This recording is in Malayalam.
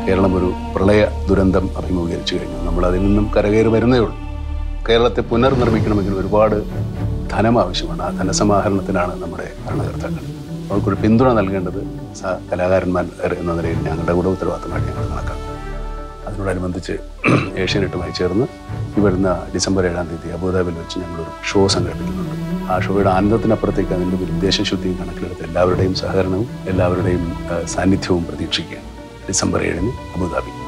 കേരളം ഒരു പ്രളയ ദുരന്തം അഭിമുഖീകരിച്ചു കഴിഞ്ഞു നമ്മൾ അതിൽ നിന്നും കരകയറി വരുന്നേ ഉള്ളൂ കേരളത്തെ പുനർനിർമ്മിക്കണമെങ്കിൽ ഒരുപാട് ധനം ആവശ്യമാണ് ആ ധനസമാഹരണത്തിനാണ് നമ്മുടെ ഭരണകർത്താക്കൾ അവർക്കൊരു പിന്തുണ നൽകേണ്ടത് സ- കലാകാരന്മാർ എന്ന നിലയിൽ ഞങ്ങളുടെ കൂടെ ഉത്തരവാദിത്തമായിട്ട് ഞങ്ങൾ കണക്കാക്കും അതിനോടനുബന്ധിച്ച് ഏഷ്യാനെറ്റുമായി ചേർന്ന് ഈ വരുന്ന ഡിസംബർ ഏഴാം തീയതി അബുദാബിയിൽ വെച്ച് ഞങ്ങളൊരു ഷോ സംഘടിപ്പിക്കുന്നുണ്ട് ആ ഷോയുടെ ആനന്ദത്തിനപ്പുറത്തേക്ക് അതിൻ്റെ ഒരു ഉദ്ദേശശുദ്ധിയും കണക്കിലെടുത്ത് എല്ലാവരുടെയും സഹകരണവും എല്ലാവരുടെയും ആ, സാന്നിധ്യവും പ്രതീക്ഷിക്കുകയാണ് ഡിസംബർ ഏഴിന് അബുദാബി